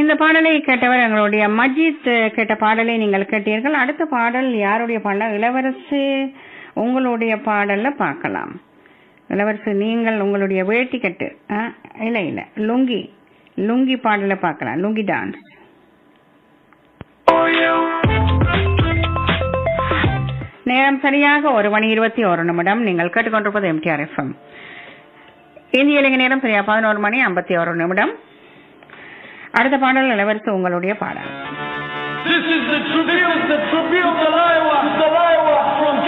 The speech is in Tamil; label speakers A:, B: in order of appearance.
A: இந்த பாடலை கேட்டவர் எங்களுடைய மஜித் கேட்ட பாடலை நீங்கள் கேட்டீர்கள் அடுத்த பாடல் யாருடைய பாடல் இளவரசு உங்களுடைய பாடல்ல பார்க்கலாம் இளவரசு நீங்கள் உங்களுடைய வேட்டி கட்டு ஆ, இல்ல இல்ல லுங்கி லுங்கி பாடல பார்க்கலாம் லுங்கி டான்ஸ் நேரம் சரியாக ஒரு மணி இருபத்தி ஒரு நிமிடம் நீங்கள் கேட்டுக்கொண்டிருப்பது எம்டிஆர் எஃப்எம் இந்திய இலங்கை நேரம் சரியா பதினோரு மணி ஐம்பத்தி ஒரு நிமிடம் அடுத்த பாடல் இளவரசு உங்களுடைய பாடல்
B: This is the tribute, the tribute of Iowa, the Iowa from